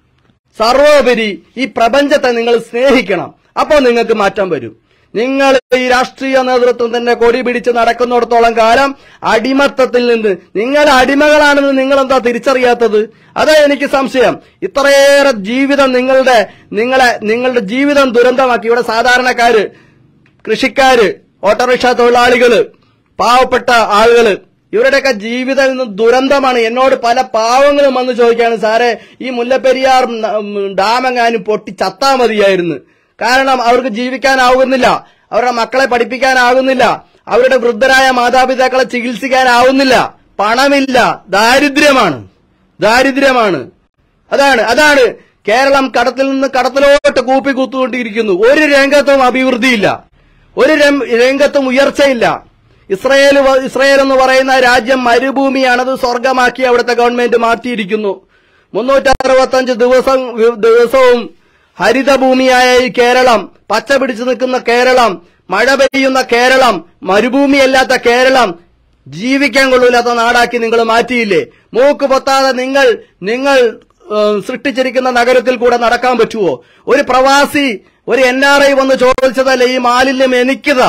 S2: സർവോപരി ഈ പ്രപഞ്ചത്തെ നിങ്ങൾ സ്നേഹിക്കണം അപ്പോൾ നിങ്ങൾക്ക് മാറ്റം വരും നിങ്ങൾ ഈ രാഷ്ട്രീയ നേതൃത്വം തന്നെ കൊടി പിടിച്ച് നടക്കുന്നിടത്തോളം കാലം അടിമത്തത്തിൽ നിന്ന് നിങ്ങൾ അടിമകളാണെന്ന് നിങ്ങൾ എന്താ തിരിച്ചറിയാത്തത് അതാ എനിക്ക് സംശയം ഇത്രയേറെ ജീവിതം നിങ്ങളുടെ നിങ്ങളെ നിങ്ങളുടെ ജീവിതം ദുരന്തമാക്കി ഇവിടെ സാധാരണക്കാര് കൃഷിക്കാര് ഓട്ടോറിക്ഷ തൊഴിലാളികള് പാവപ്പെട്ട ആളുകള് ഇവരുടെയൊക്കെ ജീവിതം ഇന്ന് ദുരന്തമാണ് എന്നോട് പല പാവങ്ങളും വന്ന് ചോദിക്കാണ് സാറേ ഈ മുല്ലപ്പെരിയാർ ന- ഉം, ഡാമെങ്ങാനും പൊട്ടി ചത്താ മതിയായിരുന്നു കാരണം അവർക്ക് ജീവിക്കാനാവുന്നില്ല അവരുടെ മക്കളെ പഠിപ്പിക്കാനാകുന്നില്ല അവരുടെ വൃദ്ധരായ മാതാപിതാക്കളെ ചികിത്സിക്കാനാവുന്നില്ല പണമില്ല ദാരിദ്ര്യമാണ് ദാരിദ്ര്യമാണ് അതാണ് അതാണ് കേരളം കടത്തിൽ നിന്ന് കടത്തിലോട്ട് കൂപ്പി കുത്തുകൊണ്ടിരിക്കുന്നു ഒരു രംഗത്തും അഭിവൃദ്ധിയില്ല ഒരു രം- രംഗത്തും ഉയർച്ചയില്ല ഇസ്രയേൽ വ- ഇസ്രയേൽ എന്ന് പറയുന്ന രാജ്യം മരുഭൂമിയാണത് സ്വർഗമാക്കി അവിടുത്തെ ഗവൺമെന്റ് മാറ്റിയിരിക്കുന്നു മുന്നൂറ്ററുപത്തഞ്ച് ദിവസം ദിവസവും ഹരിതഭൂമിയായ ഈ കേരളം പച്ച പിടിച്ചു നിൽക്കുന്ന കേരളം മഴ പെയ്യുന്ന കേരളം മരുഭൂമിയല്ലാത്ത കേരളം ജീവിക്കാൻ കൊള്ളൂലാത്ത നാടാക്കി നിങ്ങൾ മാറ്റിയില്ലേ മൂക്ക് പൊത്താതെ നിങ്ങൾ നിങ്ങൾ ഏഹ്, സൃഷ്ടിച്ചിരിക്കുന്ന നഗരത്തിൽ കൂടെ നടക്കാൻ പറ്റുമോ ഒരു പ്രവാസി ഒരു എൻ ആർ ഐ വന്ന് ചോദിച്ചതല്ലേ ഈ മാലിന്യം എനിക്കതാ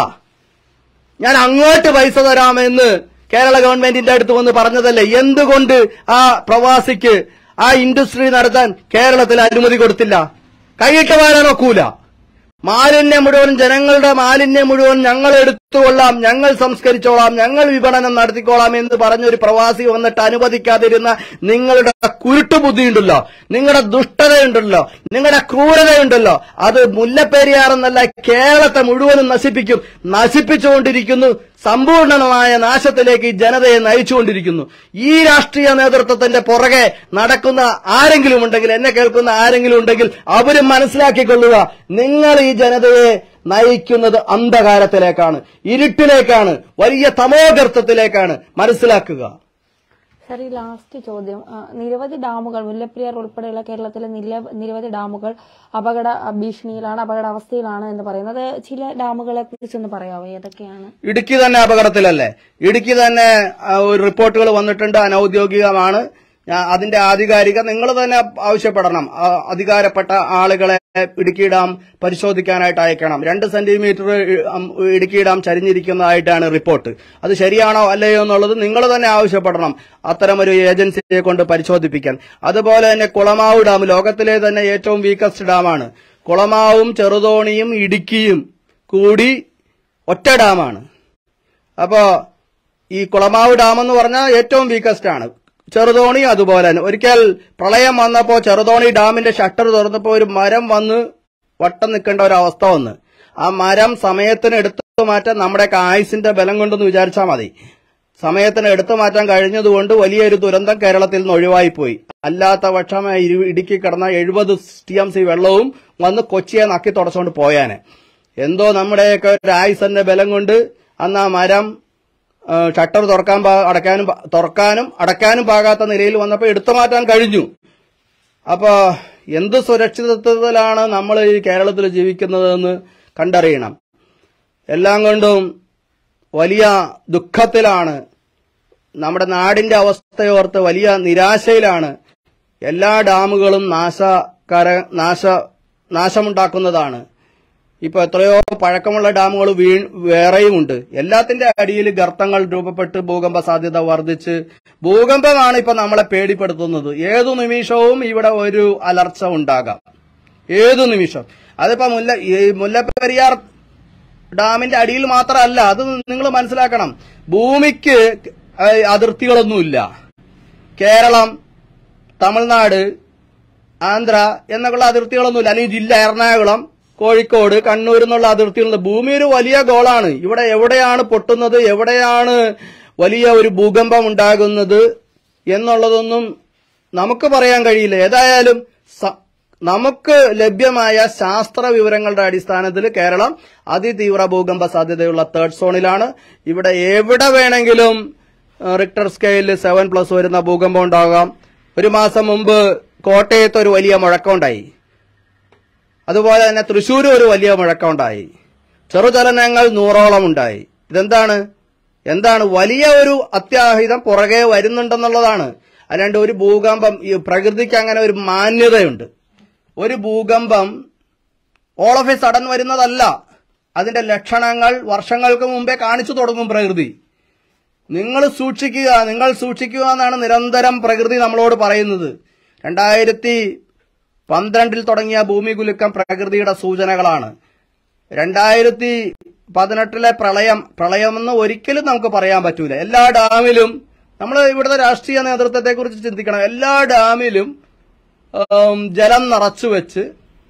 S2: ഞാൻ അങ്ങോട്ട് പൈസ തരാമെന്ന് കേരള ഗവൺമെന്റിന്റെ അടുത്ത് വന്ന് പറഞ്ഞതല്ലേ എന്തുകൊണ്ട് ആ പ്രവാസിക്ക് ആ ഇൻഡസ്ട്രി നടത്താൻ കേരളത്തിൽ അനുമതി കൊടുത്തില്ല കൈയിട്ട് വാരാൻ ഒക്കൂല മാലിന്യം മുഴുവൻ ജനങ്ങളുടെ മാലിന്യം മുഴുവൻ ഞങ്ങൾ എടുത്തുകൊള്ളാം ഞങ്ങൾ സംസ്കരിച്ചോളാം ഞങ്ങൾ വിപണനം നടത്തിക്കോളാം എന്ന് പറഞ്ഞൊരു പ്രവാസി വന്നിട്ട് അനുവദിക്കാതിരുന്ന നിങ്ങളുടെ കുരുട്ടുബുദ്ധിയുണ്ടല്ലോ നിങ്ങളുടെ ദുഷ്ടതയുണ്ടല്ലോ നിങ്ങളുടെ ക്രൂരതയുണ്ടല്ലോ അത് മുല്ലപ്പെരിയാർ എന്നല്ല കേരളത്തെ മുഴുവനും നശിപ്പിക്കും നശിപ്പിച്ചുകൊണ്ടിരിക്കുന്നു സമ്പൂർണമായ നാശത്തിലേക്ക് ഈ ജനതയെ നയിച്ചുകൊണ്ടിരിക്കുന്നു ഈ രാഷ്ട്രീയ നേതൃത്വത്തിന്റെ പുറകെ നടക്കുന്ന ആരെങ്കിലും ഉണ്ടെങ്കിൽ എന്നെ കേൾക്കുന്ന ആരെങ്കിലും ഉണ്ടെങ്കിൽ അവരും മനസ്സിലാക്കിക്കൊള്ളുക നിങ്ങൾ ഈ ജനതയെ നയിക്കുന്നത് അന്ധകാരത്തിലേക്കാണ് ഇരുട്ടിലേക്കാണ് വലിയ തമോഗർത്തത്തിലേക്കാണ് മനസ്സിലാക്കുക
S1: സാർ ഈ ലാസ്റ്റ് ചോദ്യം ആ, നിരവധി ഡാമുകൾ മുല്ലപ്പെരിയാർ ഉൾപ്പെടെയുള്ള കേരളത്തിലെ നില- നിരവധി ഡാമുകൾ അപകട ഭീഷണിയിലാണ് അപകടാവസ്ഥയിലാണ് എന്ന് പറയുന്നത് ചില ഡാമുകളെ കുറിച്ചൊന്ന് പറയാമോ ഏതൊക്കെയാണ്
S2: ഇടുക്കി തന്നെ അപകടത്തിലല്ലേ ഇടുക്കി തന്നെ ആ, ഒരു റിപ്പോർട്ടുകൾ വന്നിട്ടുണ്ട് അനൌദ്യോഗികമാണ് ഞാ- അതിന്റെ ആധികാരിക നിങ്ങൾ തന്നെ ആവശ്യപ്പെടണം ആ, അധികാരപ്പെട്ട ആളുകളെ ഇടുക്കി ഡാം പരിശോധിക്കാനായിട്ട് അയക്കണം രണ്ട് സെന്റിമീറ്റർ ഇടുക്കി ഡാം ചരിഞ്ഞിരിക്കുന്നതായിട്ടാണ് റിപ്പോർട്ട് അത് ശരിയാണോ അല്ലയോ എന്നുള്ളത് നിങ്ങൾ തന്നെ ആവശ്യപ്പെടണം അത്തരമൊരു ഏജൻസിയെ കൊണ്ട് പരിശോധിപ്പിക്കാൻ അതുപോലെ തന്നെ കുളമാവ് ഡാം ലോകത്തിലെ തന്നെ ഏറ്റവും വീക്കസ്റ്റ് ഡാമാണ് കുളമാവും ചെറുതോണിയും ഇടുക്കിയും കൂടി ഒറ്റ ഡാമാണ് അപ്പോ ഈ കുളമാവ് ഡാം എന്ന് പറഞ്ഞാൽ ഏറ്റവും വീക്കസ്റ്റ് ആണ് ചെറുതോണി അതുപോലെ തന്നെ ഒരിക്കൽ പ്രളയം വന്നപ്പോ ചെറുതോണി ഡാമിന്റെ ഷട്ടർ തുറന്നപ്പോ ഒരു മരം വന്ന് വട്ടം നിൽക്കേണ്ട ഒരു അവസ്ഥ വന്ന് ആ മരം സമയത്തിന് എടുത്തു മാറ്റാൻ നമ്മുടെയൊക്കെ ആയുസിന്റെ ബലം കൊണ്ടെന്ന് വിചാരിച്ചാൽ മതി സമയത്തിന് എടുത്തു മാറ്റാൻ കഴിഞ്ഞതുകൊണ്ട് വലിയൊരു ദുരന്തം കേരളത്തിൽ നിന്ന് ഒഴിവായിപ്പോയി അല്ലാത്ത പക്ഷം ആ ഇരു- ഇടുക്കി കിടന്ന എഴുപത് ടി എം സി വെള്ളവും വന്ന് കൊച്ചിയെ നക്കി തുടച്ചുകൊണ്ട് പോയാന് എന്തോ നമ്മുടെയൊക്കെ ഒരു ആയുസിന്റെ ബലം കൊണ്ട് അന്ന് ആ മരം ആ, ഷട്ടർ തുറക്കാൻ പാ- അടയ്ക്കാനും പാ- തുറക്കാനും അടയ്ക്കാനും പാകാത്ത നിലയിൽ വന്നപ്പോൾ എടുത്തു മാറ്റാൻ കഴിഞ്ഞു അപ്പോ എന്ത് സുരക്ഷിതത്വത്തിലാണ് നമ്മൾ ഈ കേരളത്തിൽ ജീവിക്കുന്നതെന്ന് കണ്ടറിയണം എല്ലാം കൊണ്ടും വലിയ ദുഃഖത്തിലാണ് നമ്മുടെ നാടിന്റെ അവസ്ഥയോർത്ത് വലിയ നിരാശയിലാണ് എല്ലാ ഡാമുകളും നാശകര നാശ നാശമുണ്ടാക്കുന്നതാണ് ഇപ്പൊ എത്രയോ പഴക്കമുള്ള ഡാമുകൾ വീ വേറെയുമുണ്ട് എല്ലാത്തിന്റെ അടിയിൽ ഗർത്തങ്ങൾ രൂപപ്പെട്ട് ഭൂകമ്പ സാധ്യത വർദ്ധിച്ച് ഭൂകമ്പമാണ് ഇപ്പൊ നമ്മളെ പേടിപ്പെടുത്തുന്നത് ഏതു നിമിഷവും ഇവിടെ ഒരു അലർച്ച ഉണ്ടാകാം ഏതു നിമിഷം അതിപ്പോ മുല്ല ഈ മുല്ലപ്പെരിയാർ ഡാമിന്റെ അടിയിൽ മാത്രമല്ല അത് നിങ്ങൾ മനസ്സിലാക്കണം ഭൂമിക്ക് ഏഹ്, അതിർത്തികളൊന്നുമില്ല കേരളം തമിഴ്നാട് ആന്ധ്ര എന്നൊക്കെയുള്ള അതിർത്തികളൊന്നുമില്ല അല്ലെങ്കിൽ ജില്ല എറണാകുളം കോഴിക്കോട് കണ്ണൂർ എന്നുള്ള അതിർത്തികളുണ്ട് ഭൂമി ഒരു വലിയ ഗോളാണ് ഇവിടെ എവിടെയാണ് പൊട്ടുന്നത് എവിടെയാണ് വലിയ ഒരു ഭൂകമ്പം ഉണ്ടാകുന്നത് എന്നുള്ളതൊന്നും നമുക്ക് പറയാൻ കഴിയില്ല ഏതായാലും സ- നമുക്ക് ലഭ്യമായ ശാസ്ത്ര വിവരങ്ങളുടെ അടിസ്ഥാനത്തിൽ കേരളം അതിതീവ്ര ഭൂകമ്പ സാധ്യതയുള്ള തേർഡ് സോണിലാണ് ഇവിടെ എവിടെ വേണമെങ്കിലും ഏഹ്, റിക്ടർ സ്കെയിലിൽ സെവൻ പ്ലസ് വരുന്ന ഭൂകമ്പം ഉണ്ടാകാം ഒരു മാസം മുമ്പ് കോട്ടയത്ത് ഒരു വലിയ മുഴക്കമുണ്ടായി അതുപോലെ തന്നെ തൃശ്ശൂർ ഒരു വലിയ മുഴക്കമുണ്ടായി ചെറുചലനങ്ങൾ നൂറോളം ഉണ്ടായി ഇതെന്താണ് എന്താണ് വലിയ ഒരു അത്യാഹിതം പുറകെ വരുന്നുണ്ടെന്നുള്ളതാണ് അല്ലാണ്ട് ഒരു ഭൂകമ്പം ഈ പ്രകൃതിക്ക് അങ്ങനെ ഒരു മാന്യതയുണ്ട് ഒരു ഭൂകമ്പം ഓൾ ഓഫ് എ സഡൻ വരുന്നതല്ല അതിന്റെ ലക്ഷണങ്ങൾ വർഷങ്ങൾക്ക് മുമ്പേ കാണിച്ചു തുടങ്ങും പ്രകൃതി നിങ്ങൾ സൂക്ഷിക്കുക നിങ്ങൾ സൂക്ഷിക്കുക എന്നാണ് നിരന്തരം പ്രകൃതി നമ്മളോട് പറയുന്നത് രണ്ടായിരത്തി പന്ത്രണ്ടിൽ തുടങ്ങിയ ഭൂമി കുലുക്കം പ്രകൃതിയുടെ സൂചനകളാണ് രണ്ടായിരത്തി പതിനെട്ടിലെ പ്രളയം പ്രളയമെന്ന് ഒരിക്കലും നമുക്ക് പറയാൻ പറ്റൂല എല്ലാ ഡാമിലും നമ്മൾ ഇവിടുത്തെ രാഷ്ട്രീയ നേതൃത്വത്തെ കുറിച്ച് ചിന്തിക്കണം എല്ലാ ഡാമിലും ആം, ജലം നിറച്ചു വെച്ച്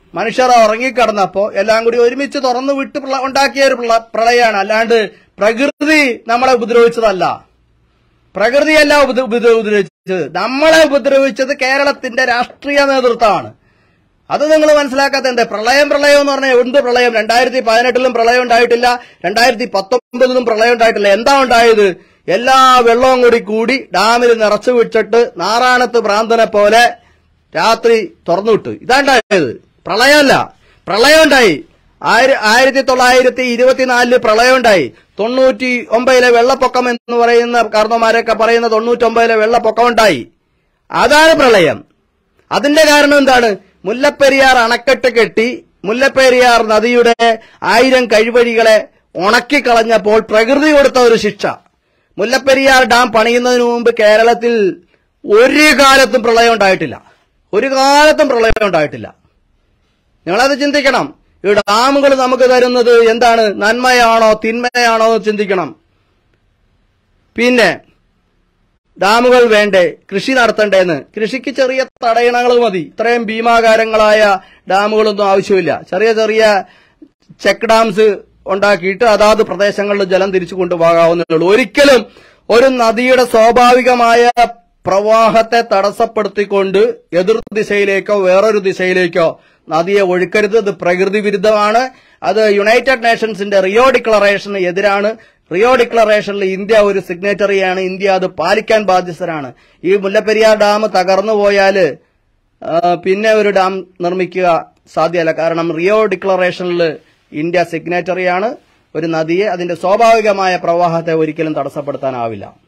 S2: മനുഷ്യർ ഉറങ്ങിക്കിടന്നപ്പോ എല്ലാം കൂടി ഒരുമിച്ച് തുറന്നു വിട്ട് പ്രള- ഉണ്ടാക്കിയ ഒരു പ്രള- പ്രളയമാണ് അല്ലാണ്ട് പ്രകൃതി നമ്മളെ ഉപദ്രവിച്ചതല്ല പ്രകൃതിയല്ല ഉപദ്ര- ഉപദ്ര- ഉപദ്രവിച്ചത് നമ്മളെ ഉപദ്രവിച്ചത് കേരളത്തിന്റെ രാഷ്ട്രീയ നേതൃത്വമാണ് അത് നിങ്ങൾ മനസ്സിലാക്കാത്ത എന്താ പ്രളയം പ്രളയം എന്ന് പറഞ്ഞാൽ എന്ത് പ്രളയം രണ്ടായിരത്തി പതിനെട്ടിലും പ്രളയം ഉണ്ടായിട്ടില്ല രണ്ടായിരത്തി പത്തൊമ്പതിലും പ്രളയം ഉണ്ടായിട്ടില്ല എന്താ ഉണ്ടായത് എല്ലാ വെള്ളവും കൂടി കൂടി ഡാമിൽ നിറച്ചു വെച്ചിട്ട് നാറാണത്ത് ഭ്രാന്തനെ പോലെ രാത്രി തുറന്നുവിട്ടു ഇതാണ്ടായത് പ്രളയമല്ല പ്രളയം ഉണ്ടായി ആയിര- ആയിരത്തി തൊള്ളായിരത്തി ഇരുപത്തിനാലില് പ്രളയം ഉണ്ടായി തൊണ്ണൂറ്റി ഒമ്പതിലെ വെള്ളപ്പൊക്കം എന്ന് പറയുന്ന കാരണവന്മാരൊക്കെ പറയുന്ന തൊണ്ണൂറ്റൊമ്പതിലെ വെള്ളപ്പൊക്കം ഉണ്ടായി അതാണ് പ്രളയം അതിന്റെ കാരണം എന്താണ് മുല്ലപ്പെരിയാർ അണക്കെട്ട് കെട്ടി മുല്ലപ്പെരിയാർ നദിയുടെ ആയിരം കഴിവഴികളെ ഉണക്കിക്കളഞ്ഞപ്പോൾ പ്രകൃതി കൊടുത്ത ഒരു ശിക്ഷ മുല്ലപ്പെരിയാർ ഡാം പണിയുന്നതിന് മുമ്പ് കേരളത്തിൽ ഒരു കാലത്തും പ്രളയം ഉണ്ടായിട്ടില്ല ഒരു കാലത്തും പ്രളയം ഉണ്ടായിട്ടില്ല നിങ്ങളത് ചിന്തിക്കണം ഈ ഡാമുകൾ നമുക്ക് തരുന്നത് എന്താണ് നന്മയാണോ തിന്മയാണോ എന്ന് ചിന്തിക്കണം പിന്നെ ഡാമുകൾ വേണ്ടേ കൃഷി നടത്തണ്ടേന്ന് കൃഷിക്ക് ചെറിയ തടയണകൾ മതി ഇത്രയും ഭീമാകാരങ്ങളായ ഡാമുകളൊന്നും ആവശ്യമില്ല ചെറിയ ചെറിയ ചെക്ക് ഡാംസ് ഉണ്ടാക്കിയിട്ട് അതാത് പ്രദേശങ്ങളിൽ ജലം തിരിച്ചു കൊണ്ടുപോകാവുന്നേ ഉള്ളൂ ഒരിക്കലും ഒരു നദിയുടെ സ്വാഭാവികമായ പ്രവാഹത്തെ തടസ്സപ്പെടുത്തിക്കൊണ്ട് എതിർ ദിശയിലേക്കോ വേറൊരു ദിശയിലേക്കോ നദിയെ ഒഴുക്കരുത് ഇത് പ്രകൃതി വിരുദ്ധമാണ് അത് യുണൈറ്റഡ് നേഷൻസിന്റെ റിയോ ഡിക്ലറേഷന് എതിരാണ് റിയോ ഡിക്ലറേഷനിൽ ഇന്ത്യ ഒരു സിഗ്നേറ്ററിയാണ് ഇന്ത്യ അത് പാലിക്കാൻ ബാധ്യസ്ഥരാണ് ഈ മുല്ലപ്പെരിയാർ ഡാം തകർന്നു പോയാല് ആ, പിന്നെ ഒരു ഡാം നിർമ്മിക്കുക സാധ്യമല്ല കാരണം റിയോ ഡിക്ലറേഷനിൽ ഇന്ത്യ സിഗ്നേറ്ററിയാണ് ഒരു നദിയെ അതിന്റെ സ്വാഭാവികമായ പ്രവാഹത്തെ ഒരിക്കലും തടസ്സപ്പെടുത്താനാവില്ല